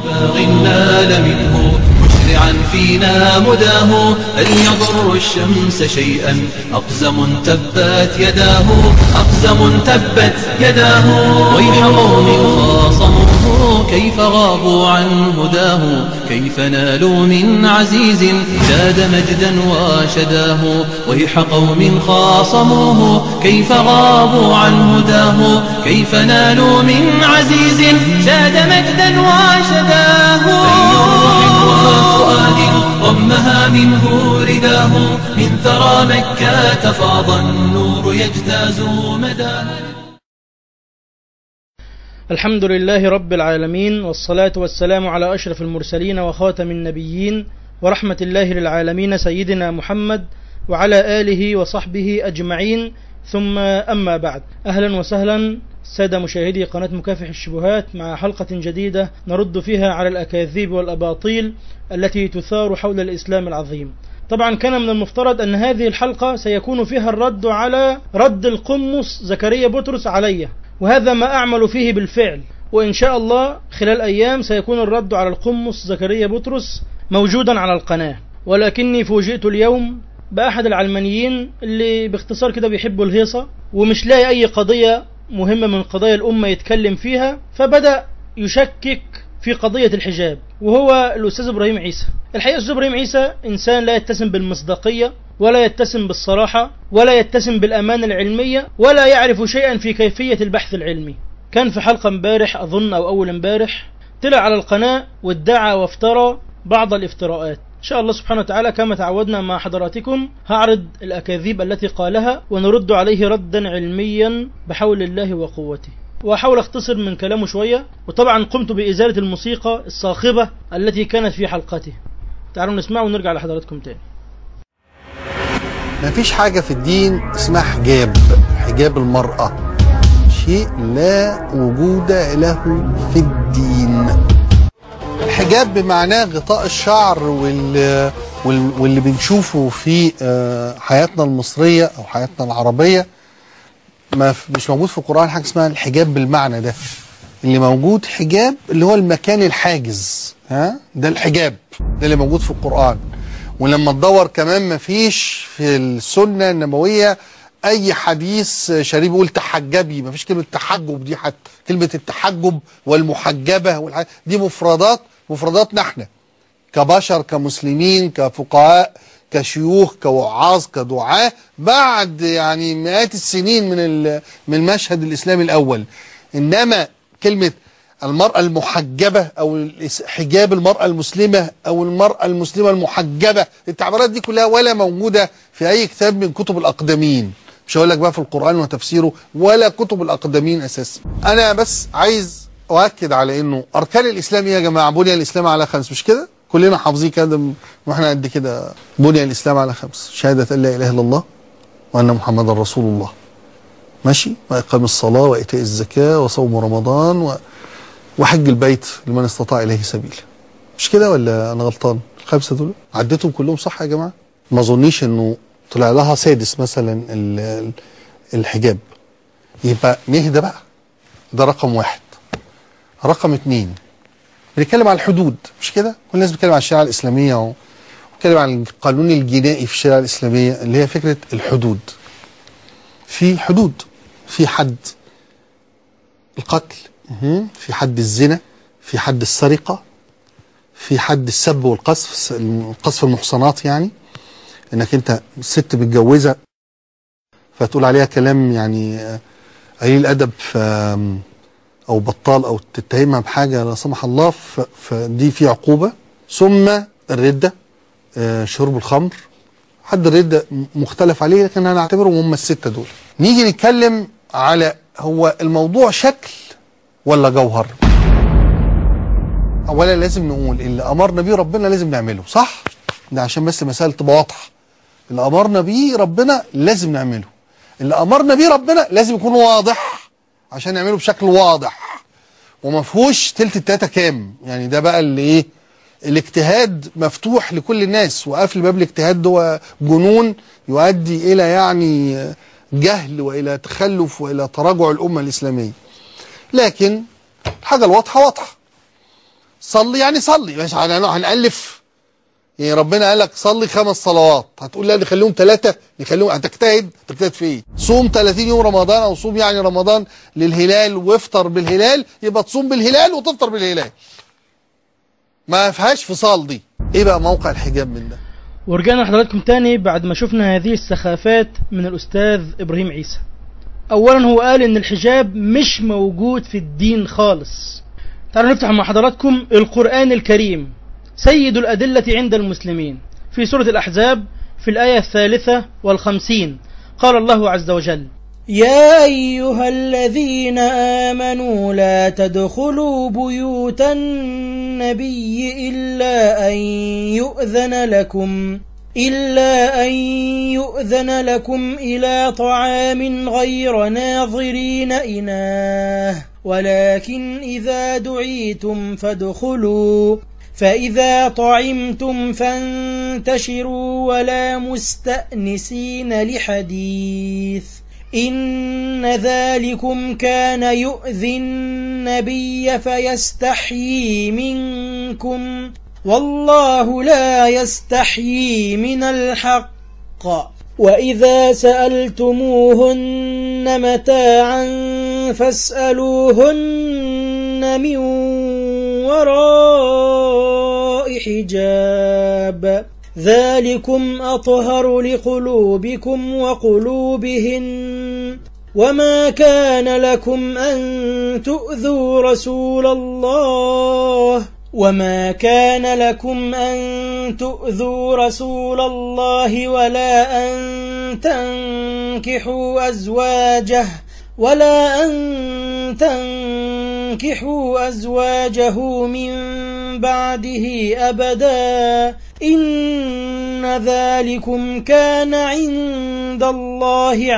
باغ نال منه مسرعا فينا مداه هل يضر الشمس شيئا أقزم تبت يداه أقزم تبت يداه ويح قوم خاصموه كيف غابوا عن هداه كيف نالوا من عزيز زاد مجدا وشداه ويح قوم خاصموه كيف غابوا عن هداه كيف نالوا من عزيز زاد مجدا وشداه وفؤاد ضمها منه رداه من ثرى مكة فاض النور يجتاز مداه الحمد لله رب العالمين والصلاة والسلام على أشرف المرسلين وخاتم النبيين ورحمة الله للعالمين سيدنا محمد وعلى آله وصحبه أجمعين ثم أما بعد أهلا وسهلا سادة مشاهدي قناة مكافح الشبهات مع حلقة جديدة نرد فيها على الأكاذيب والأباطيل التي تثار حول الإسلام العظيم طبعا كان من المفترض أن هذه الحلقة سيكون فيها الرد على رد القمص زكريا بطرس علي وهذا ما أعمل فيه بالفعل وإن شاء الله خلال أيام سيكون الرد على القمص زكريا بطرس موجودا على القناة ولكني فوجئت اليوم بأحد العلمانيين اللي باختصار كده بيحبوا الهيصة ومش لاقي أي قضية مهمة من قضايا الأمة يتكلم فيها فبدأ يشكك في قضية الحجاب وهو الأستاذ إبراهيم عيسى الحقيقة الأستاذ إبراهيم عيسى إنسان لا يتسم بالمصداقية ولا يتسم بالصراحة ولا يتسم بالأمانة العلمية ولا يعرف شيئا في كيفية البحث العلمي كان في حلقة امبارح أظن أو أول امبارح طلع على القناة وادعى وافترى بعض الافتراءات إن شاء الله سبحانه وتعالى كما تعودنا مع حضراتكم هعرض الأكاذيب التي قالها ونرد عليه ردا علميا بحول الله وقوته وأحاول أختصر من كلامه شوية وطبعا قمت بإزالة الموسيقى الصاخبة التي كانت في حلقته تعالوا نسمع ونرجع لحضراتكم تاني ما فيش حاجة في الدين اسمها حجاب حجاب المرأة شيء لا وجود له في الدين الحجاب بمعناه غطاء الشعر وال... وال... واللي بنشوفه في آه، حياتنا المصرية أو حياتنا العربية ما ف- مش موجود في القرآن حاجة اسمها الحجاب بالمعنى ده اللي موجود حجاب اللي هو المكان الحاجز ها ده الحجاب ده اللي موجود في القرآن ولما تدور كمان ما فيش في السنة النبوية أي حديث شريف يقول تحجبي ما فيش كلمة تحجب دي حتى كلمة التحجب والمحجبة والح... دي مفردات مفرداتنا احنا كبشر كمسلمين كفقهاء كشيوخ كوعاظ كدعاة بعد يعني مئات السنين من ال- من المشهد الإسلامي الأول إنما كلمة المرأة المحجبة أو الاس- حجاب المرأة المسلمة أو المرأة المسلمة المحجبة التعبيرات دي كلها ولا موجودة في أي كتاب من كتب الأقدمين مش هقول لك بقى في القرآن وتفسيره ولا كتب الأقدمين أساسا أنا بس عايز أؤكد على إنه أركان الإسلام إيه يا جماعة بني الإسلام على خمس مش كده كلنا حافظين كده م- واحنا قد كده بني الإسلام على خمس شهادة أن لا إله إلا الله وأن محمدا رسول الله ماشي وإقام الصلاة وإيتاء الزكاة وصوم رمضان و... وحج البيت لمن استطاع إليه سبيل مش كده ولا أنا غلطان الخمسة دول عديتهم كلهم صح يا جماعة ما أظنيش إنه طلع لها سادس مثلا ال... ال- الحجاب يبقى نهدى بقى ده رقم واحد رقم اتنين بنتكلم عن الحدود مش كده كل الناس بتتكلم عن الشريعة الإسلامية و... بتتكلم عن القانون الجنائي في الشريعة الإسلامية اللي هي فكرة الحدود في حدود في حد القتل مهم. في حد الزنا في حد السرقة في حد السب والقذف القذف المحصنات يعني انك انت ست متجوزة فتقول عليها كلام يعني آه، قليل الادب ف او بطال او تتهمها بحاجه لا سمح الله ف- فدي في عقوبه ثم الرده آه، شرب الخمر حد الرده م- مختلف عليه لكن انا اعتبرهم هم السته دول نيجي نتكلم على هو الموضوع شكل ولا جوهر اولا لازم نقول اللي امرنا بيه ربنا لازم نعمله صح ده عشان بس المسائل تبقى واضحه اللي امرنا بيه ربنا لازم نعمله اللي امرنا بيه ربنا لازم يكون واضح عشان نعمله بشكل واضح وما فيهوش تلت التلاته كام يعني ده بقى اللي ايه الاجتهاد مفتوح لكل الناس وقفل باب الاجتهاد ده جنون يؤدي الى يعني جهل والى تخلف والى تراجع الامه الاسلاميه لكن الحاجه الواضحه واضحه صلي يعني صلي مش هن- هنألف يعني ربنا قال لك صلي خمس صلوات هتقول لا نخليهم ثلاثة نخليهم هتجتهد تجتهد في ايه صوم 30 يوم رمضان او صوم يعني رمضان للهلال وافطر بالهلال يبقى تصوم بالهلال وتفطر بالهلال ما فيهاش فصال دي ايه بقى موقع الحجاب من ده ورجعنا لحضراتكم تاني بعد ما شفنا هذه السخافات من الأستاذ إبراهيم عيسى أولا هو قال إن الحجاب مش موجود في الدين خالص تعالوا نفتح مع حضراتكم القرآن الكريم سيد الأدلة عند المسلمين في سورة الأحزاب في الآية الثالثة والخمسين قال الله عز وجل يا أيها الذين آمنوا لا تدخلوا بيوت النبي إلا أن يؤذن لكم إلا أن يؤذن لكم إلى طعام غير ناظرين إناه ولكن إذا دعيتم فادخلوا فإذا طعمتم فانتشروا ولا مستأنسين لحديث إن ذلكم كان يؤذي النبي فيستحيي منكم والله لا يستحيي من الحق وإذا سألتموهن متاعا فاسألوهن من وراء حجاب ذلكم أطهر لقلوبكم وقلوبهن وما كان لكم أن تؤذوا رسول الله وما كان لكم أن تؤذوا رسول الله ولا أن تنكحوا أزواجه ولا أن تنكحوا أزواجه من بعده أبدا إن ذلكم كان عند الله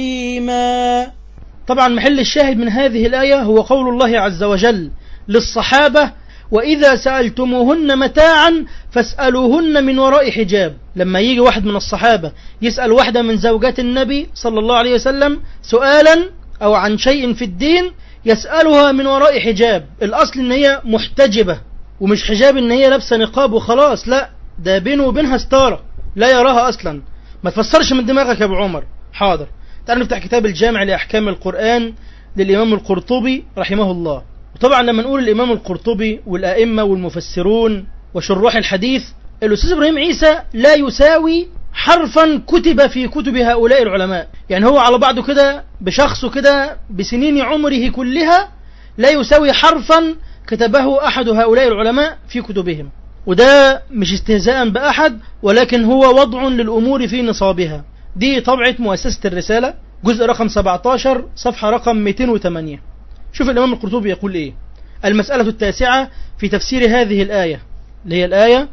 عظيما طبعا محل الشاهد من هذه الآية هو قول الله عز وجل للصحابة وإذا سألتموهن متاعا فاسألوهن من وراء حجاب لما يجي واحد من الصحابة يسأل واحدة من زوجات النبي صلى الله عليه وسلم سؤالا أو عن شيء في الدين يسألها من وراء حجاب الأصل إن هي محتجبة ومش حجاب إن هي لابسة نقاب وخلاص لا ده بينه وبينها ستارة لا يراها أصلا ما تفسرش من دماغك يا أبو عمر حاضر تعال نفتح كتاب الجامع لأحكام القرآن للإمام القرطبي رحمه الله وطبعا لما نقول الإمام القرطبي والأئمة والمفسرون وشراح الحديث الأستاذ إبراهيم عيسى لا يساوي حرفا كتب في كتب هؤلاء العلماء يعني هو على بعضه كده بشخصه كده بسنين عمره كلها لا يساوي حرفا كتبه أحد هؤلاء العلماء في كتبهم وده مش استهزاء بأحد ولكن هو وضع للأمور في نصابها دي طبعة مؤسسة الرسالة جزء رقم 17 صفحة رقم 208 شوف الإمام القرطبي يقول إيه المسألة التاسعة في تفسير هذه الآية اللي هي الآية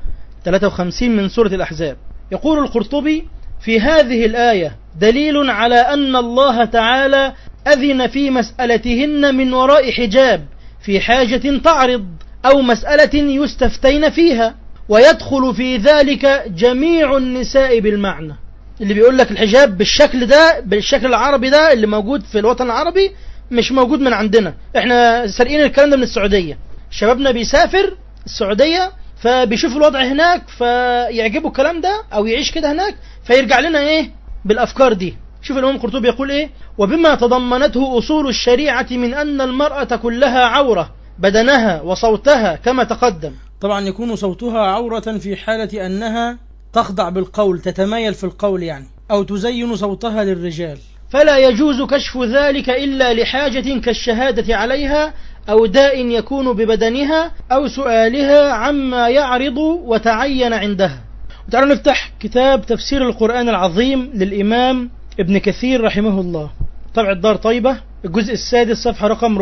53 من سورة الأحزاب يقول القرطبي في هذه الآية دليل على أن الله تعالى أذن في مسألتهن من وراء حجاب في حاجة تعرض أو مسألة يستفتين فيها ويدخل في ذلك جميع النساء بالمعنى اللي بيقول لك الحجاب بالشكل ده بالشكل العربي ده اللي موجود في الوطن العربي مش موجود من عندنا احنا سارقين الكلام ده من السعودية شبابنا بيسافر السعودية فبيشوف الوضع هناك فيعجبه الكلام ده او يعيش كده هناك فيرجع لنا ايه بالافكار دي شوف الامام القرطبي يقول ايه وبما تضمنته اصول الشريعة من ان المرأة كلها عورة بدنها وصوتها كما تقدم طبعا يكون صوتها عورة في حالة انها تخضع بالقول تتمايل في القول يعني او تزين صوتها للرجال فلا يجوز كشف ذلك إلا لحاجة كالشهادة عليها أو داء يكون ببدنها أو سؤالها عما يعرض وتعين عندها وتعالوا نفتح كتاب تفسير القرآن العظيم للإمام ابن كثير رحمه الله طبع الدار طيبة الجزء السادس صفحة رقم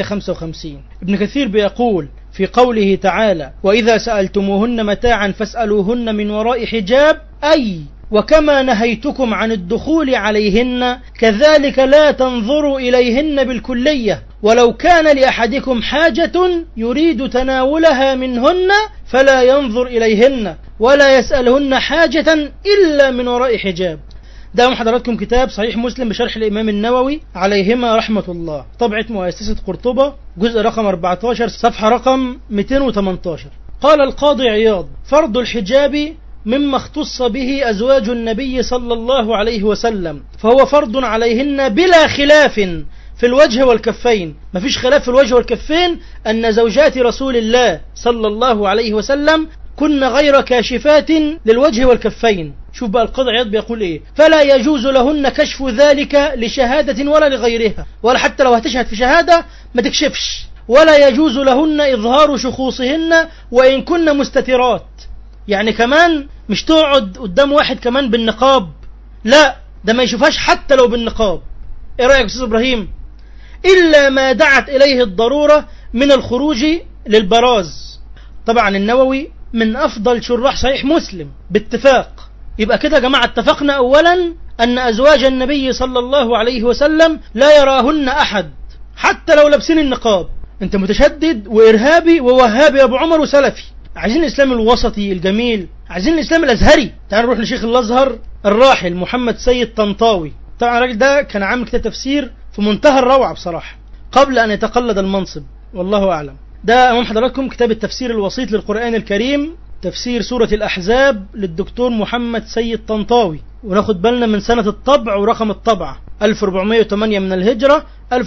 455 ابن كثير بيقول في قوله تعالى وإذا سألتموهن متاعا فاسألوهن من وراء حجاب أي وكما نهيتكم عن الدخول عليهن كذلك لا تنظروا إليهن بالكلية ولو كان لأحدكم حاجة يريد تناولها منهن فلا ينظر إليهن ولا يسألهن حاجة إلا من وراء حجاب ده من حضراتكم كتاب صحيح مسلم بشرح الإمام النووي عليهما رحمة الله طبعة مؤسسة قرطبة جزء رقم 14 صفحة رقم 218 قال القاضي عياض فرض الحجاب مما اختص به أزواج النبي صلى الله عليه وسلم فهو فرض عليهن بلا خلاف في الوجه والكفين مفيش خلاف في الوجه والكفين أن زوجات رسول الله صلى الله عليه وسلم كن غير كاشفات للوجه والكفين شوف بقى القاضي عياض بيقول ايه فلا يجوز لهن كشف ذلك لشهادة ولا لغيرها ولا حتى لو هتشهد في شهادة ما تكشفش ولا يجوز لهن إظهار شخوصهن وإن كن مستترات يعني كمان مش تقعد قدام واحد كمان بالنقاب لا ده ما يشوفهاش حتى لو بالنقاب ايه رأيك يا أستاذ إبراهيم إلا ما دعت إليه الضرورة من الخروج للبراز طبعا النووي من أفضل شراح صحيح مسلم باتفاق يبقى كده يا جماعة اتفقنا أولا أن أزواج النبي صلى الله عليه وسلم لا يراهن أحد حتى لو لابسين النقاب انت متشدد وإرهابي ووهابي يا أبو عمر وسلفي عايزين الإسلام الوسطي الجميل عايزين الإسلام الأزهري تعال نروح لشيخ الأزهر الراحل محمد سيد طنطاوي طبعا الراجل ده كان عامل كتاب تفسير في منتهى الروعة بصراحة قبل أن يتقلد المنصب والله أعلم ده أمام حضراتكم كتاب التفسير الوسيط للقرآن الكريم تفسير سورة الأحزاب للدكتور محمد سيد طنطاوي وناخد بالنا من سنة الطبع ورقم الطبعة 1408 من الهجرة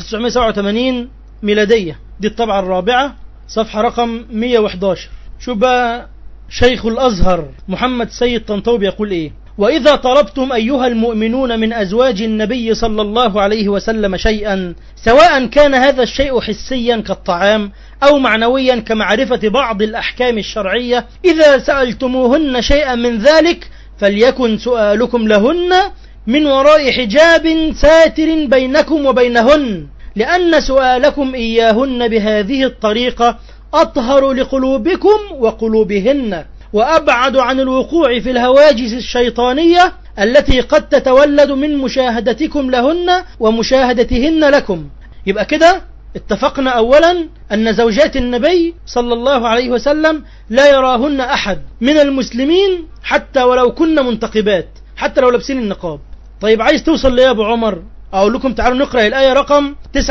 1987 ميلادية دي الطبعة الرابعة صفحة رقم 111 شوف بقى شيخ الأزهر محمد سيد طنطاوي بيقول إيه وإذا طلبتم أيها المؤمنون من أزواج النبي صلى الله عليه وسلم شيئا سواء كان هذا الشيء حسيا كالطعام أو معنويا كمعرفة بعض الأحكام الشرعية إذا سألتموهن شيئا من ذلك فليكن سؤالكم لهن من وراء حجاب ساتر بينكم وبينهن لأن سؤالكم إياهن بهذه الطريقة أطهر لقلوبكم وقلوبهن وأبعد عن الوقوع في الهواجس الشيطانية التي قد تتولد من مشاهدتكم لهن ومشاهدتهن لكم يبقى كده اتفقنا أولا أن زوجات النبي صلى الله عليه وسلم لا يراهن أحد من المسلمين حتى ولو كن منتقبات حتى لو لابسين النقاب طيب عايز توصل ليه يا أبو عمر أقول لكم تعالوا نقرأ الآية رقم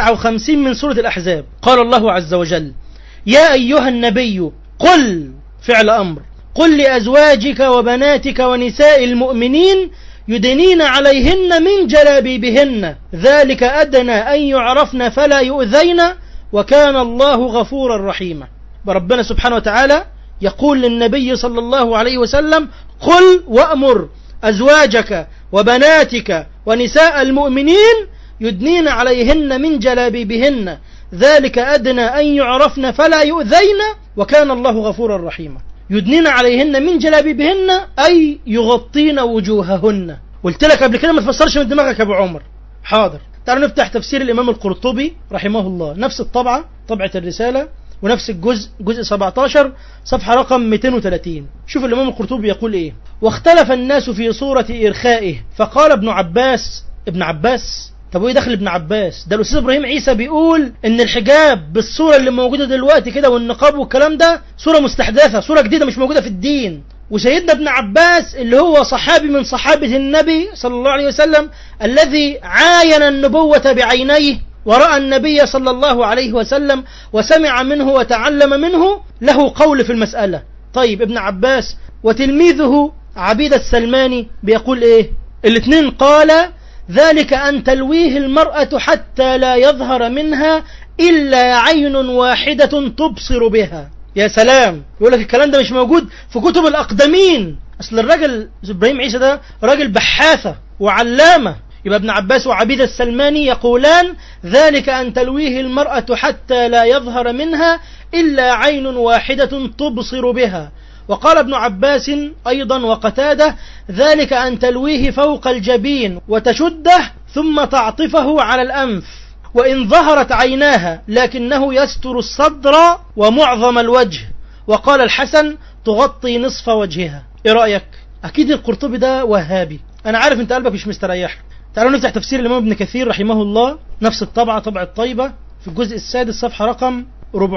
59 من سورة الأحزاب قال الله عز وجل يا أيها النبي قل فعل أمر قل لأزواجك وبناتك ونساء المؤمنين يدنين عليهن من جلابيبهن ذلك أدنى أن يعرفن فلا يؤذين وكان الله غفورا رحيما وربنا سبحانه وتعالى يقول للنبي صلى الله عليه وسلم قل وأمر أزواجك وبناتك ونساء المؤمنين يدنين عليهن من جلابيبهن ذلك أدنى أن يعرفن فلا يؤذين وكان الله غفورا رحيما يدنين عليهن من جلابيبهن أي يغطين وجوههن قلت لك قبل كده ما تفسرش من دماغك يا أبو عمر حاضر تعالوا نفتح تفسير الإمام القرطبي رحمه الله نفس الطبعة طبعة الرسالة ونفس الجزء جزء 17 صفحة رقم 230 شوف الإمام القرطبي يقول إيه واختلف الناس في صورة إرخائه فقال ابن عباس ابن عباس طب وايه دخل ابن عباس ده الاستاذ ابراهيم عيسى بيقول ان الحجاب بالصوره اللي موجوده دلوقتي كده والنقاب والكلام ده صوره مستحدثه صوره جديده مش موجوده في الدين وسيدنا ابن عباس اللي هو صحابي من صحابه النبي صلى الله عليه وسلم الذي عاين النبوه بعينيه ورأى النبي صلى الله عليه وسلم وسمع منه وتعلم منه له قول في المسألة طيب ابن عباس وتلميذه عبيد السلماني بيقول ايه الاثنين قال ذلك أن تلويه المرأة حتى لا يظهر منها إلا عين واحدة تبصر بها يا سلام يقول لك الكلام ده مش موجود في كتب الأقدمين أصل الراجل إبراهيم عيسى ده راجل بحاثة وعلامة يبقى ابن عباس وعبيد السلماني يقولان ذلك أن تلويه المرأة حتى لا يظهر منها إلا عين واحدة تبصر بها وقال ابن عباس أيضا وقتاده ذلك أن تلويه فوق الجبين وتشده ثم تعطفه على الأنف وإن ظهرت عيناها لكنه يستر الصدر ومعظم الوجه وقال الحسن تغطي نصف وجهها ايه رأيك أكيد القرطبي ده وهابي أنا عارف أنت قلبك مش مستريح تعالوا نفتح تفسير الإمام ابن كثير رحمه الله نفس الطبعة طبعة طيبة في الجزء السادس صفحة رقم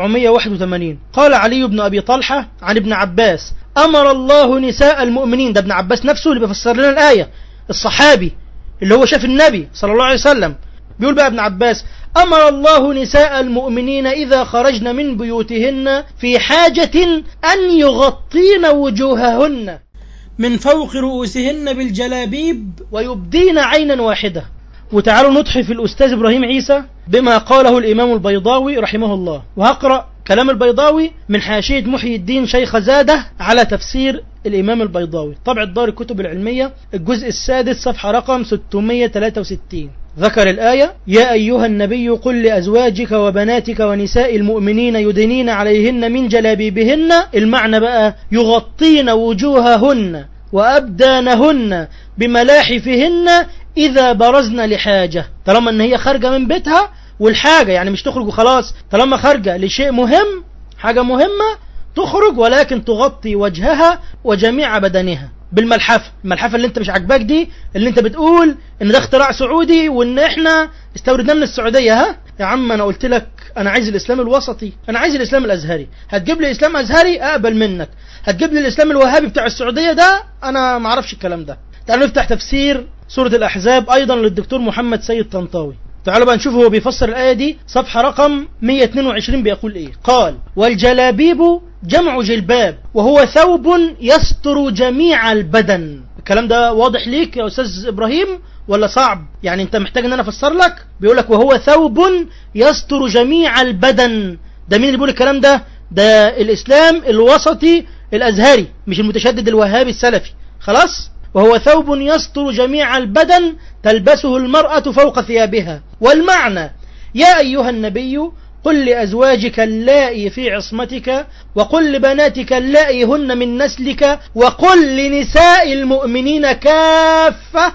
481 قال علي بن أبي طلحة عن ابن عباس أمر الله نساء المؤمنين ده ابن عباس نفسه اللي بيفسر لنا الآية الصحابي اللي هو شاف النبي صلى الله عليه وسلم بيقول بقى ابن عباس أمر الله نساء المؤمنين إذا خرجن من بيوتهن في حاجة أن يغطين وجوههن من فوق رؤوسهن بالجلابيب ويبدين عينا واحدة وتعالوا نضحي الأستاذ إبراهيم عيسى بما قاله الإمام البيضاوي رحمه الله وهقرأ كلام البيضاوي من حاشية محي الدين شيخ زاده على تفسير الإمام البيضاوي طبع دار الكتب العلمية الجزء السادس صفحة رقم 663 ذكر الآية يا أيها النبي قل لأزواجك وبناتك ونساء المؤمنين يدنين عليهن من جلابيبهن المعنى بقى يغطين وجوههن وأبدانهن بملاحفهن إذا برزن لحاجة طالما أن هي خارجة من بيتها والحاجة يعني مش تخرج وخلاص طالما خارجة لشيء مهم حاجة مهمة تخرج ولكن تغطي وجهها وجميع بدنها بالملحفة الملحفة اللي انت مش عاجباك دي اللي انت بتقول ان ده اختراع سعودي وان احنا استوردناه من السعودية ها يا عم انا قلت لك انا عايز الاسلام الوسطي انا عايز الاسلام الازهري هتجيب لي اسلام ازهري اقبل منك هتجيب لي الاسلام الوهابي بتاع السعودية ده انا ما اعرفش الكلام ده تعالوا نفتح تفسير سورة الاحزاب ايضا للدكتور محمد سيد طنطاوي تعالوا بقى نشوف هو بيفسر الآية دي صفحة رقم 122 بيقول إيه قال والجلابيب جمع جلباب وهو ثوب يستر جميع البدن الكلام ده واضح ليك يا أستاذ إبراهيم ولا صعب يعني أنت محتاج أن أنا أفسر لك بيقول لك وهو ثوب يستر جميع البدن ده مين اللي بيقول الكلام ده ده الإسلام الوسطي الأزهري مش المتشدد الوهابي السلفي خلاص وهو ثوب يستر جميع البدن تلبسه المرأة فوق ثيابها والمعنى يا أيها النبي قل لأزواجك اللائي في عصمتك وقل لبناتك اللائي هن من نسلك وقل لنساء المؤمنين كافة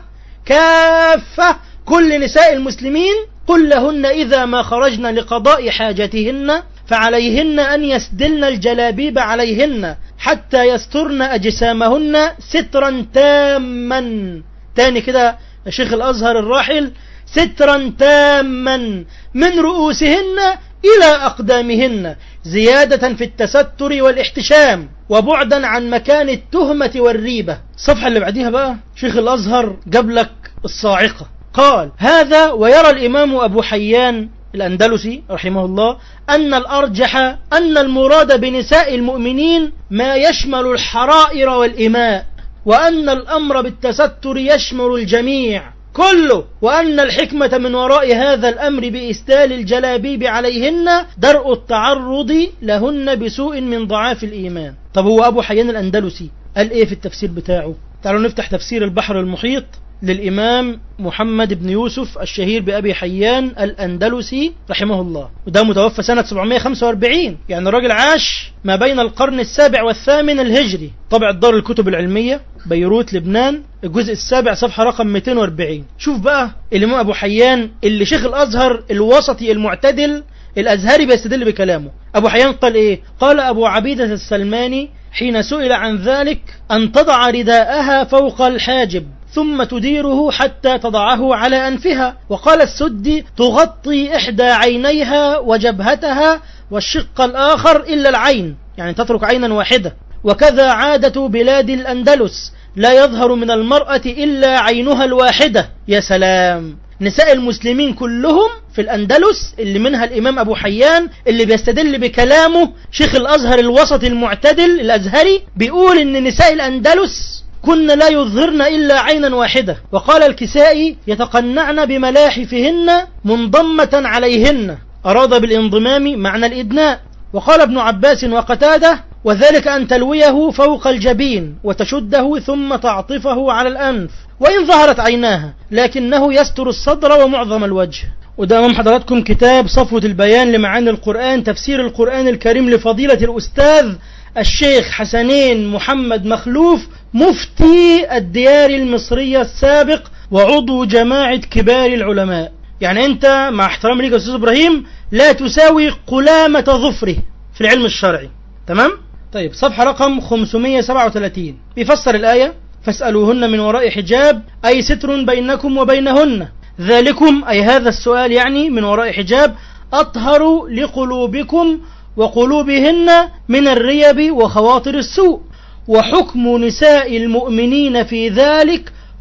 كافة كل نساء المسلمين قل لهن إذا ما خرجن لقضاء حاجتهن فعليهن أن يسدلن الجلابيب عليهن حتى يسترن أجسامهن سترا تاما تاني كده الشيخ الأزهر الراحل سترا تاما من رؤوسهن إلى أقدامهن زيادة في التستر والاحتشام وبعدا عن مكان التهمة والريبة الصفحة اللي بعديها بقى شيخ الأزهر جاب لك الصاعقة قال هذا ويرى الإمام أبو حيان الأندلسي رحمه الله أن الأرجح أن المراد بنساء المؤمنين ما يشمل الحرائر والإماء وأن الأمر بالتستر يشمل الجميع كله وأن الحكمة من وراء هذا الأمر بإستال الجلابيب عليهن درء التعرض لهن بسوء من ضعاف الإيمان طب هو أبو حيان الأندلسي قال إيه في التفسير بتاعه تعالوا نفتح تفسير البحر المحيط للإمام محمد بن يوسف الشهير بأبي حيان الأندلسي رحمه الله وده متوفى سنة 745 يعني الراجل عاش ما بين القرن السابع والثامن الهجري طبع دار الكتب العلمية بيروت لبنان الجزء السابع صفحة رقم 240 شوف بقى الإمام أبو حيان اللي شيخ الأزهر الوسطي المعتدل الأزهري بيستدل بكلامه أبو حيان قال إيه قال أبو عبيدة السلماني حين سئل عن ذلك أن تضع رداءها فوق الحاجب ثم تديره حتى تضعه على أنفها وقال السدي تغطي إحدى عينيها وجبهتها والشق الآخر إلا العين يعني تترك عينا واحدة وكذا عادة بلاد الأندلس لا يظهر من المرأة إلا عينها الواحدة يا سلام نساء المسلمين كلهم في الأندلس اللي منها الإمام أبو حيان اللي بيستدل بكلامه شيخ الأزهر الوسط المعتدل الأزهري بيقول إن نساء الأندلس كن لا يظهرن إلا عينا واحدة وقال الكسائي يتقنعن بملاحفهن منضمة عليهن أراد بالانضمام معنى الإدناء وقال ابن عباس وقتاده وذلك أن تلويه فوق الجبين وتشده ثم تعطفه على الأنف وإن ظهرت عيناها لكنه يستر الصدر ومعظم الوجه وده أمام حضراتكم كتاب صفوة البيان لمعاني القرآن تفسير القرآن الكريم لفضيلة الأستاذ الشيخ حسنين محمد مخلوف مفتي الديار المصرية السابق وعضو جماعة كبار العلماء يعني أنت مع احترام ليك يا أستاذ إبراهيم لا تساوي قلامة ظفره في العلم الشرعي تمام؟ طيب صفحة رقم 537 بيفسر الآية فاسألوهن من وراء حجاب أي ستر بينكم وبينهن ذلكم أي هذا السؤال يعني من وراء حجاب أطهر لقلوبكم وقلوبهن من الريب وخواطر السوء وحكم نساء المؤمنين في ذلك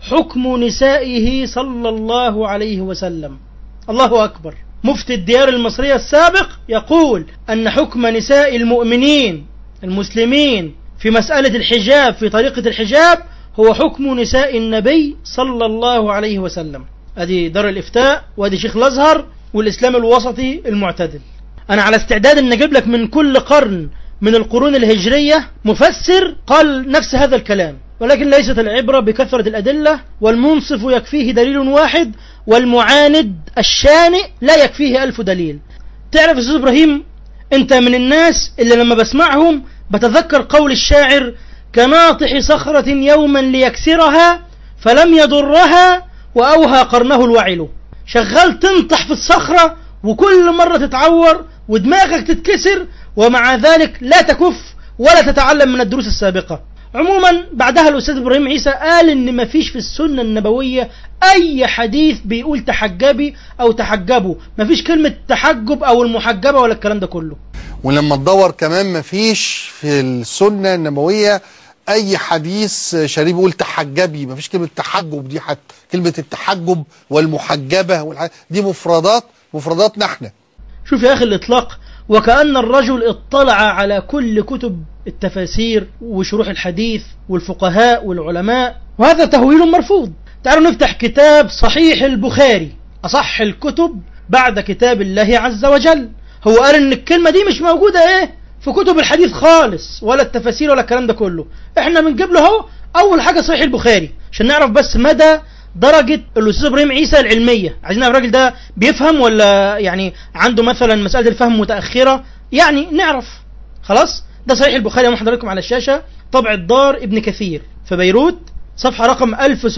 حكم نسائه صلى الله عليه وسلم الله أكبر مفتي الديار المصرية السابق يقول أن حكم نساء المؤمنين المسلمين في مسألة الحجاب في طريقة الحجاب هو حكم نساء النبي صلى الله عليه وسلم هذه دار الإفتاء وهذه شيخ الأزهر والإسلام الوسطي المعتدل أنا على استعداد أن أجيب لك من كل قرن من القرون الهجرية مفسر قال نفس هذا الكلام ولكن ليست العبرة بكثرة الأدلة والمنصف يكفيه دليل واحد والمعاند الشانئ لا يكفيه ألف دليل تعرف يا أستاذ إبراهيم أنت من الناس اللي لما بسمعهم بتذكر قول الشاعر كناطح صخرة يوما ليكسرها فلم يضرها وأوهى قرنه الوعل شغال تنطح في الصخرة وكل مرة تتعور ودماغك تتكسر ومع ذلك لا تكف ولا تتعلم من الدروس السابقة عموما بعدها الأستاذ إبراهيم عيسى قال إن مفيش في السنة النبوية أي حديث بيقول تحجبي أو تحجبوا مفيش كلمة تحجب أو المحجبة ولا الكلام ده كله ولما تدور كمان مفيش في السنة النبوية أي حديث شريف يقول تحجبي مفيش كلمة تحجب دي حتى كلمة التحجب والمحجبة والح... دي مفردات مفرداتنا احنا شوف يا أخي الإطلاق وكأن الرجل اطلع على كل كتب التفاسير وشروح الحديث والفقهاء والعلماء وهذا تهويل مرفوض تعالوا نفتح كتاب صحيح البخاري أصح الكتب بعد كتاب الله عز وجل هو قال ان الكلمة دي مش موجودة ايه في كتب الحديث خالص ولا التفاسير ولا الكلام ده كله احنا بنجيب له اهو اول حاجة صحيح البخاري عشان نعرف بس مدى درجة الأستاذ إبراهيم عيسى العلمية عايزين نعرف الراجل ده بيفهم ولا يعني عنده مثلا مسألة الفهم متأخرة يعني نعرف خلاص ده صحيح البخاري أمام حضراتكم على الشاشة طبع الدار ابن كثير في بيروت صفحة رقم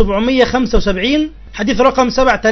1775 حديث رقم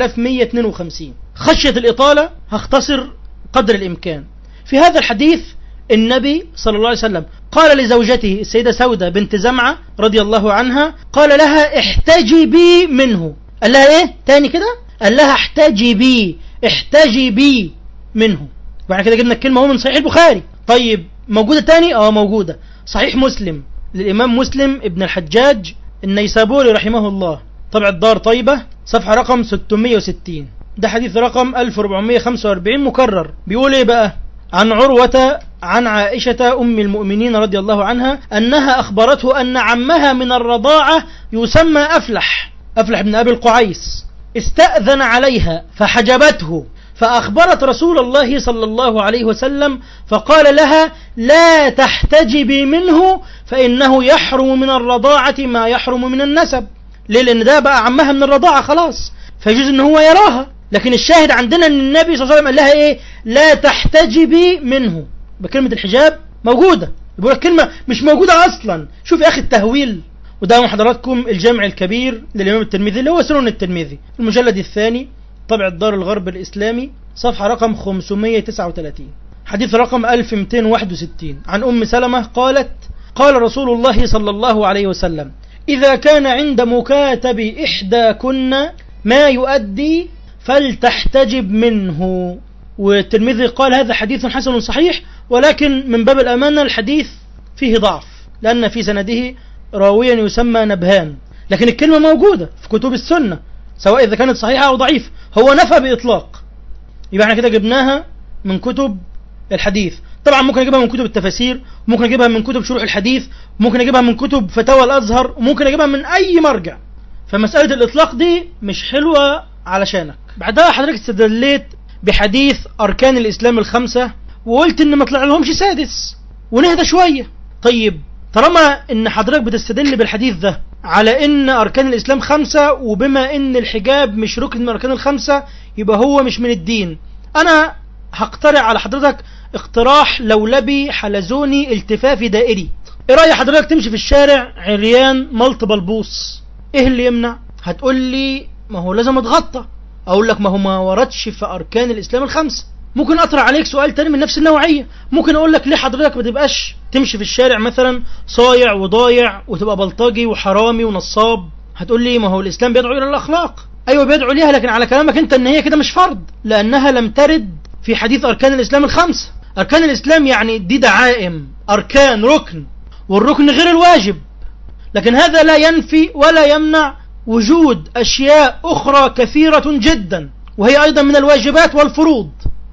7152 خشية الإطالة هختصر قدر الإمكان في هذا الحديث النبي صلى الله عليه وسلم قال لزوجته السيدة سودة بنت زمعة رضي الله عنها قال لها احتجبي منه قال لها ايه تاني كده قال لها احتجبي احتجبي منه وبعد كده جبنا الكلمة هو من صحيح البخاري طيب موجودة تاني اه موجودة صحيح مسلم للإمام مسلم ابن الحجاج النيسابوري رحمه الله طبع الدار طيبة صفحة رقم 660 ده حديث رقم 1445 مكرر بيقول ايه بقى عن عروة عن عائشة أم المؤمنين رضي الله عنها أنها أخبرته أن عمها من الرضاعة يسمى أفلح أفلح بن أبي القعيس استأذن عليها فحجبته فأخبرت رسول الله صلى الله عليه وسلم فقال لها لا تحتجبي منه فإنه يحرم من الرضاعة ما يحرم من النسب ليه لأن ده بقى عمها من الرضاعة خلاص فيجوز أن هو يراها لكن الشاهد عندنا أن النبي صلى الله عليه وسلم قال لها إيه لا تحتجبي منه بكلمة الحجاب موجودة يقول كلمة مش موجودة أصلا شوف يا أخي التهويل وده من حضراتكم الجامع الكبير للإمام الترمذي اللي هو سنن الترمذي المجلد الثاني طبع الدار الغرب الإسلامي صفحة رقم 539 حديث رقم 1261 عن أم سلمة قالت قال رسول الله صلى الله عليه وسلم إذا كان عند مكاتب إحداكن ما يؤدي فلتحتجب منه والترمذي قال هذا حديث حسن صحيح ولكن من باب الأمانة الحديث فيه ضعف لأن في سنده راويا يسمى نبهان لكن الكلمة موجودة في كتب السنة سواء إذا كانت صحيحة أو ضعيف هو نفى بإطلاق يبقى احنا كده جبناها من كتب الحديث طبعا ممكن اجيبها من كتب التفاسير ممكن اجيبها من كتب شروح الحديث ممكن اجيبها من كتب فتاوى الازهر وممكن اجيبها من اي مرجع فمسألة الاطلاق دي مش حلوة علشانك بعدها حضرتك استدليت بحديث اركان الاسلام الخمسة وقلت ان ما طلع لهمش سادس ونهدى شوية طيب طالما ان حضرتك بتستدل بالحديث ده على ان اركان الاسلام خمسة وبما ان الحجاب مش ركن من اركان الخمسة يبقى هو مش من الدين انا هقترح على حضرتك اقتراح لولبي حلزوني التفافي دائري ايه رأي حضرتك تمشي في الشارع عريان ملط بلبوس ايه اللي يمنع هتقول لي ما هو لازم اتغطى اقول لك ما هو ما وردش في اركان الاسلام الخمسة ممكن اطرح عليك سؤال تاني من نفس النوعية ممكن اقول لك ليه حضرتك ما تبقاش تمشي في الشارع مثلا صايع وضايع وتبقى بلطجي وحرامي ونصاب هتقول لي ما هو الاسلام بيدعو الى الاخلاق ايوه بيدعو ليها لكن على كلامك انت ان هي كده مش فرض لانها لم ترد في حديث اركان الاسلام الخمسة اركان الاسلام يعني دي دعائم اركان ركن والركن غير الواجب لكن هذا لا ينفي ولا يمنع وجود أشياء أخرى كثيرة جدا وهي أيضا من الواجبات والفروض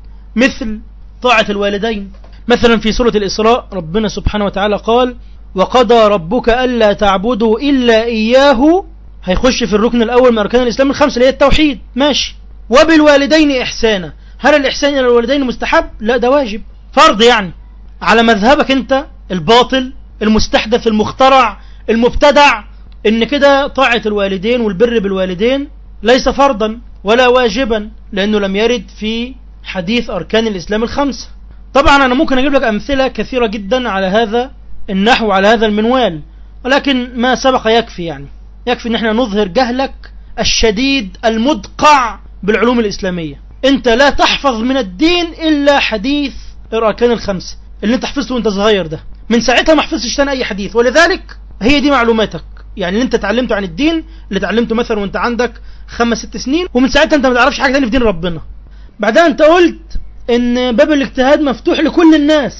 مثل طاعة الوالدين مثلا في سورة الإسراء ربنا سبحانه وتعالى قال وقضى ربك ألا تعبدوا إلا إياه هيخش في الركن الأول من أركان الإسلام الخمسة اللي هي التوحيد ماشي وبالوالدين إحسانا هل الإحسان إلى الوالدين مستحب؟ لا ده واجب فرض يعني على مذهبك أنت الباطل المستحدث المخترع المبتدع إن كده طاعة الوالدين والبر بالوالدين ليس فرضا ولا واجبا لأنه لم يرد في حديث أركان الإسلام الخمسة طبعا أنا ممكن أجيب لك أمثلة كثيرة جدا على هذا النحو على هذا المنوال ولكن ما سبق يكفي يعني يكفي ان احنا نظهر جهلك الشديد المدقع بالعلوم الإسلامية انت لا تحفظ من الدين إلا حديث الأركان الخمسة اللي انت حفظته وانت صغير ده من ساعتها ما حفظتش تاني أي حديث ولذلك هي دي معلوماتك يعني اللي انت اتعلمته عن الدين اللي اتعلمته مثلا وانت عندك خمس ست سنين ومن ساعتها انت ما تعرفش حاجة تاني في دين ربنا بعدها انت قلت ان باب الاجتهاد مفتوح لكل الناس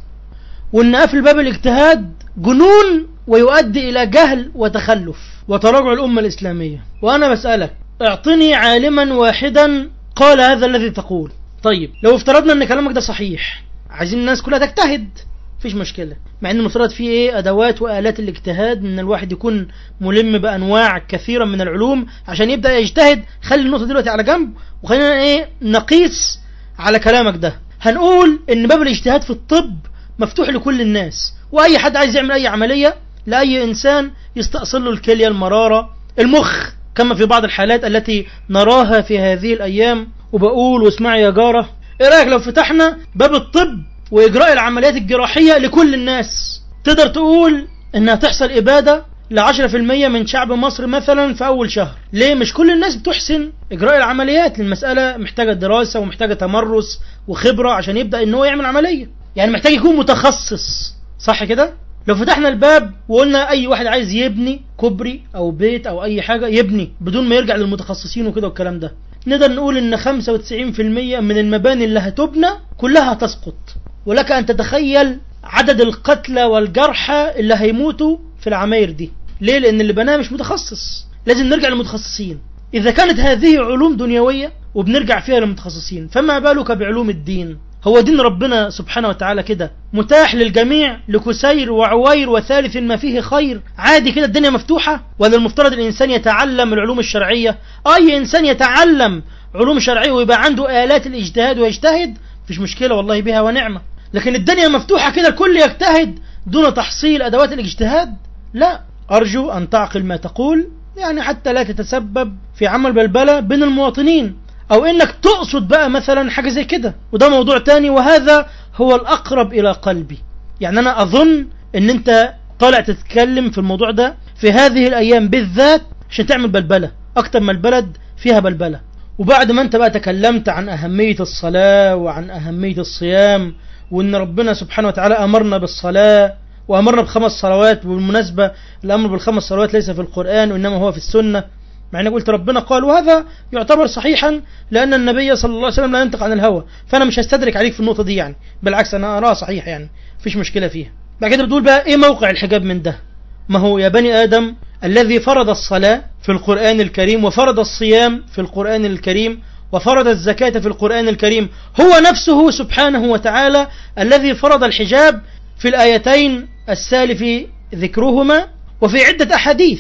وان قفل باب الاجتهاد جنون ويؤدي الى جهل وتخلف وتراجع الامة الاسلامية وانا بسألك اعطني عالما واحدا قال هذا الذي تقول طيب لو افترضنا ان كلامك ده صحيح عايزين الناس كلها تجتهد مفيش مشكلة مع ان المفترض فيه ايه ادوات والات الاجتهاد ان الواحد يكون ملم بانواع كثيرة من العلوم عشان يبدأ يجتهد خلي النقطة دلوقتي على جنب وخلينا ايه نقيس على كلامك ده هنقول ان باب الاجتهاد في الطب مفتوح لكل الناس واي حد عايز يعمل اي عملية لاي انسان يستأصل له الكلية المرارة المخ كما في بعض الحالات التي نراها في هذه الايام وبقول واسمعي يا جارة ايه رأيك لو فتحنا باب الطب واجراء العمليات الجراحية لكل الناس تقدر تقول انها تحصل ابادة لعشرة في المية من شعب مصر مثلا في أول شهر ليه مش كل الناس بتحسن إجراء العمليات المسألة محتاجة دراسة ومحتاجة تمرس وخبرة عشان يبدأ إن هو يعمل عملية يعني محتاج يكون متخصص صح كده لو فتحنا الباب وقلنا أي واحد عايز يبني كوبري أو بيت أو أي حاجة يبني بدون ما يرجع للمتخصصين وكده والكلام ده نقدر نقول إن 95% من المباني اللي هتبنى كلها هتسقط ولك أن تتخيل عدد القتلى والجرحى اللي هيموتوا في العماير دي ليه لأن اللي بناها مش متخصص لازم نرجع للمتخصصين إذا كانت هذه علوم دنيوية وبنرجع فيها للمتخصصين فما بالك بعلوم الدين هو دين ربنا سبحانه وتعالى كده متاح للجميع لكسير وعوير وثالث ما فيه خير عادي كده الدنيا مفتوحة ولا المفترض الإنسان يتعلم العلوم الشرعية أي إنسان يتعلم علوم شرعية ويبقى عنده آلات الاجتهاد ويجتهد مفيش مشكلة والله بها ونعمة لكن الدنيا مفتوحة كده الكل يجتهد دون تحصيل أدوات الاجتهاد لا أرجو أن تعقل ما تقول يعني حتى لا تتسبب في عمل بلبلة بين المواطنين أو إنك تقصد بقى مثلا حاجة زي كده وده موضوع تاني وهذا هو الأقرب إلى قلبي يعني أنا أظن إن أنت طالع تتكلم في الموضوع ده في هذه الأيام بالذات عشان تعمل بلبلة أكتر ما البلد فيها بلبلة وبعد ما أنت بقى تكلمت عن أهمية الصلاة وعن أهمية الصيام وإن ربنا سبحانه وتعالى أمرنا بالصلاة وأمرنا بخمس صلوات وبالمناسبة الأمر بالخمس صلوات ليس في القرآن وإنما هو في السنة مع أن قلت ربنا قال وهذا يعتبر صحيحا لأن النبي صلى الله عليه وسلم لا ينطق عن الهوى فأنا مش هستدرك عليك في النقطة دي يعني بالعكس أنا أراه صحيح يعني مفيش مشكلة فيها بعد كده بتقول بقى إيه موقع الحجاب من ده ما هو يا بني آدم الذي فرض الصلاة في القرآن الكريم وفرض الصيام في القرآن الكريم وفرض الزكاة في القرآن الكريم هو نفسه سبحانه وتعالى الذي فرض الحجاب في الآيتين السالف ذكرهما وفي عدة أحاديث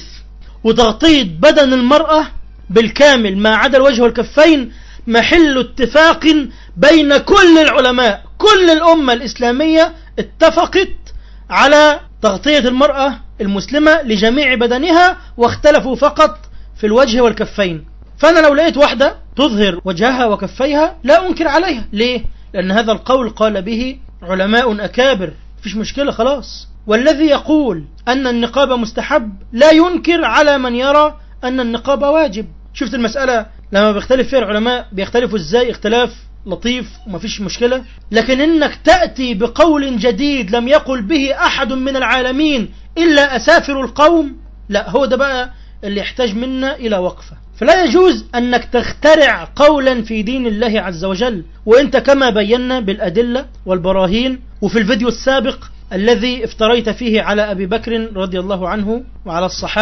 وتغطية بدن المرأة بالكامل ما عدا الوجه والكفين محل اتفاق بين كل العلماء كل الأمة الإسلامية اتفقت على تغطية المرأة المسلمة لجميع بدنها واختلفوا فقط في الوجه والكفين فأنا لو لقيت واحدة تظهر وجهها وكفيها لا أنكر عليها ليه؟ لأن هذا القول قال به علماء أكابر فيش مشكلة خلاص والذي يقول أن النقاب مستحب لا ينكر على من يرى أن النقاب واجب شفت المسألة لما بيختلف فيها العلماء بيختلفوا ازاي اختلاف لطيف ومفيش مشكلة لكن انك تأتي بقول جديد لم يقل به احد من العالمين الا اسافر القوم لا هو ده بقى اللي يحتاج منا الى وقفة فلا يجوز انك تخترع قولا في دين الله عز وجل وانت كما بينا بالادلة والبراهين وفي الفيديو السابق الذي افتريت فيه على أبي بكر رضي الله عنه وعلى الصحابة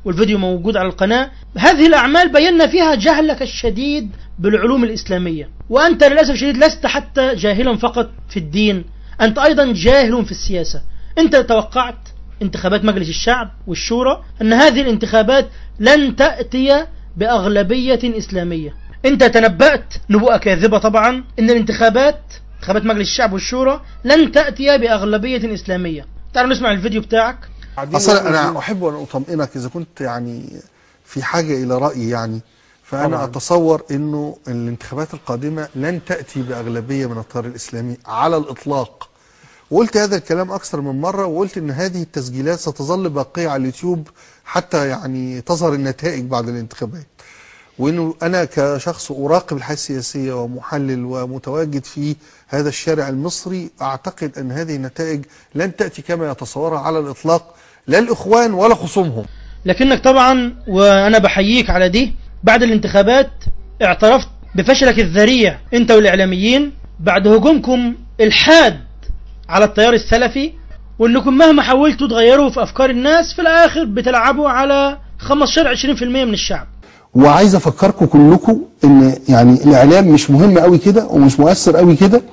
والفيديو موجود على القناة هذه الأعمال بينا فيها جهلك الشديد بالعلوم الإسلامية وأنت للأسف الشديد لست حتى جاهلا فقط في الدين أنت أيضا جاهل في السياسة أنت توقعت انتخابات مجلس الشعب والشورى أن هذه الانتخابات لن تأتي بأغلبية إسلامية أنت تنبأت نبوءة كاذبة طبعا أن الانتخابات انتخابات مجلس الشعب والشورى لن تأتي بأغلبية إسلامية تعالوا نسمع الفيديو بتاعك اصلا انا احب ان اطمئنك اذا كنت يعني في حاجه الى رايي يعني فانا طبعاً. اتصور انه الانتخابات القادمه لن تاتي باغلبيه من التيار الاسلامي على الاطلاق وقلت هذا الكلام اكثر من مره وقلت ان هذه التسجيلات ستظل باقيه على اليوتيوب حتى يعني تظهر النتائج بعد الانتخابات وانه انا كشخص اراقب الحياه السياسيه ومحلل ومتواجد في هذا الشارع المصري اعتقد ان هذه النتائج لن تاتي كما يتصورها على الاطلاق لا الاخوان ولا خصومهم لكنك طبعا وأنا بحييك على دي بعد الانتخابات اعترفت بفشلك الذريع أنت والإعلاميين بعد هجومكم الحاد على التيار السلفي وأنكم مهما حاولتوا تغيروا في أفكار الناس في الآخر بتلعبوا على 15-20% من الشعب وعايز افكركم كلكم ان يعني الاعلام مش مهم قوي كده ومش مؤثر قوي كده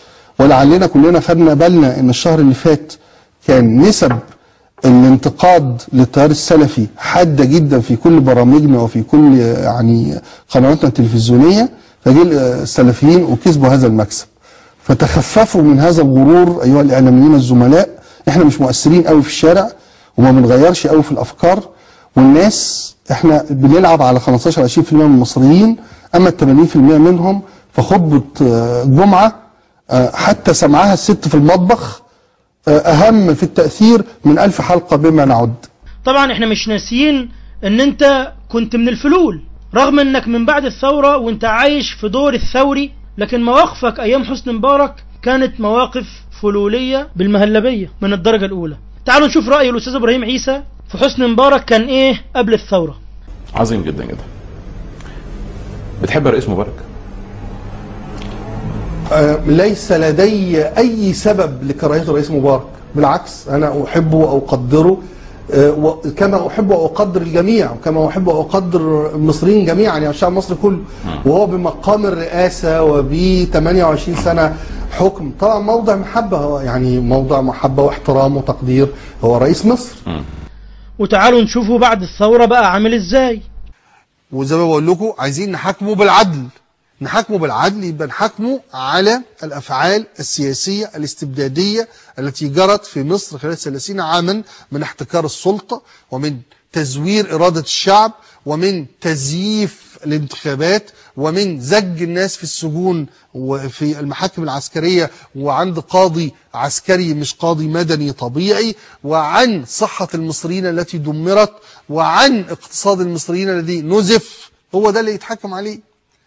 ولعلنا كلنا خدنا بالنا ان الشهر اللي فات كان نسب الانتقاد للتيار السلفي حاده جدا في كل برامجنا وفي كل يعني قنواتنا التلفزيونيه فجه السلفيين وكسبوا هذا المكسب فتخففوا من هذا الغرور ايها الاعلاميين الزملاء احنا مش مؤثرين قوي في الشارع وما بنغيرش قوي في الافكار والناس احنا بنلعب على 15 20% من المصريين اما ال 80% منهم فخطبه آه، جمعه آه، حتى سمعها الست في المطبخ آه، اهم في التاثير من ألف حلقه بما نعد طبعا احنا مش ناسيين ان انت كنت من الفلول رغم انك من بعد الثورة وانت عايش في دور الثوري لكن مواقفك ايام حسني مبارك كانت مواقف فلولية بالمهلبية من الدرجة الاولى تعالوا نشوف رأي الاستاذ ابراهيم عيسى في حسني مبارك كان ايه قبل الثورة عظيم جدا جدا بتحب الرئيس مبارك آه، ليس لدي اي سبب لكراهيه الرئيس مبارك بالعكس انا احبه واقدره آه، و- كما احب واقدر الجميع وكما احب واقدر المصريين جميعا يعني الشعب المصري كله وهو بمقام الرئاسه وب 28 سنه حكم طبعا موضع محبه هو يعني موضع محبه واحترام وتقدير هو رئيس مصر وتعالوا نشوفوا بعد الثورة بقى عامل ازاي وزي ما بقول لكم عايزين نحاكمه بالعدل نحاكمه بالعدل يبقى نحاكمه على الافعال السياسيه الاستبداديه التي جرت في مصر خلال 30 عاما من احتكار السلطه ومن تزوير اراده الشعب ومن تزييف الانتخابات ومن زج الناس في السجون وفي المحاكم العسكريه وعند قاضي عسكري مش قاضي مدني طبيعي وعن صحه المصريين التي دمرت وعن اقتصاد المصريين الذي نزف هو ده اللي يتحكم عليه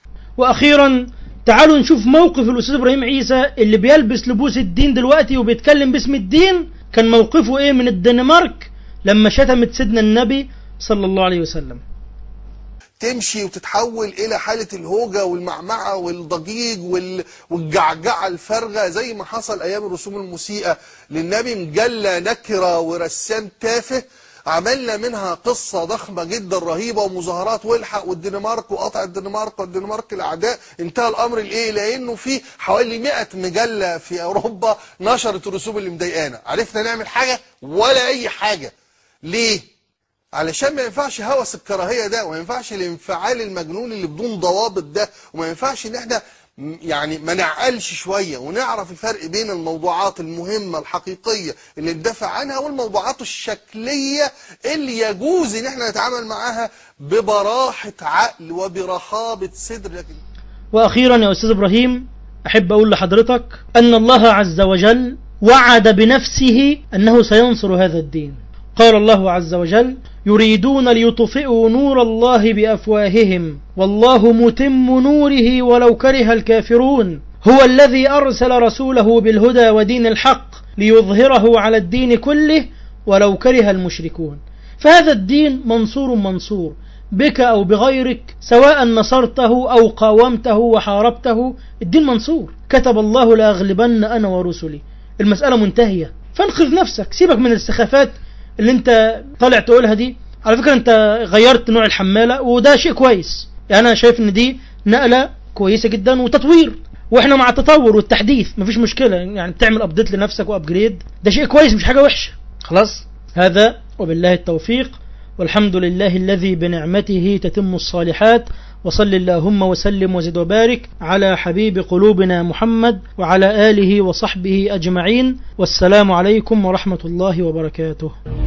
واخيرا تعالوا نشوف موقف الاستاذ ابراهيم عيسى اللي بيلبس لبوس الدين دلوقتي وبيتكلم باسم الدين كان موقفه ايه من الدنمارك لما شتمت سيدنا النبي صلى الله عليه وسلم تمشي وتتحول الى حاله الهوجه والمعمعه والضجيج وال... والجعجعه الفارغه زي ما حصل ايام الرسوم المسيئه للنبي مجله نكره ورسام تافه عملنا منها قصة ضخمة جدا رهيبة ومظاهرات والحق والدنمارك وقطع الدنمارك والدنمارك الأعداء انتهى الأمر لإيه؟ لأنه في حوالي 100 مجلة في أوروبا نشرت الرسوم اللي مضايقانا عرفنا نعمل حاجة ولا أي حاجة ليه؟ علشان ما ينفعش هوس الكراهيه ده وما ينفعش الانفعال المجنون اللي بدون ضوابط ده وما ينفعش ان احنا م- يعني ما نعقلش شويه ونعرف الفرق بين الموضوعات المهمه الحقيقيه اللي ندافع عنها والموضوعات الشكليه اللي يجوز ان احنا نتعامل معاها ببراحه عقل وبرحابه صدر لكن واخيرا يا استاذ ابراهيم احب اقول لحضرتك ان الله عز وجل وعد بنفسه انه سينصر هذا الدين قال الله عز وجل يريدون ليطفئوا نور الله بافواههم والله متم نوره ولو كره الكافرون هو الذي ارسل رسوله بالهدى ودين الحق ليظهره على الدين كله ولو كره المشركون فهذا الدين منصور منصور بك أو بغيرك سواء نصرته أو قاومته وحاربته الدين منصور كتب الله لأغلبن أنا ورسلي المسألة منتهية فانقذ نفسك سيبك من السخافات اللي انت طالع تقولها دي على فكرة انت غيرت نوع الحمالة وده شيء كويس يعني انا شايف ان دي نقلة كويسة جدا وتطوير واحنا مع التطور والتحديث مفيش مشكلة يعني بتعمل ابديت لنفسك وابجريد ده شيء كويس مش حاجة وحشة خلاص هذا وبالله التوفيق والحمد لله الذي بنعمته تتم الصالحات وصل اللهم وسلم وزد وبارك على حبيب قلوبنا محمد وعلى آله وصحبه أجمعين والسلام عليكم ورحمة الله وبركاته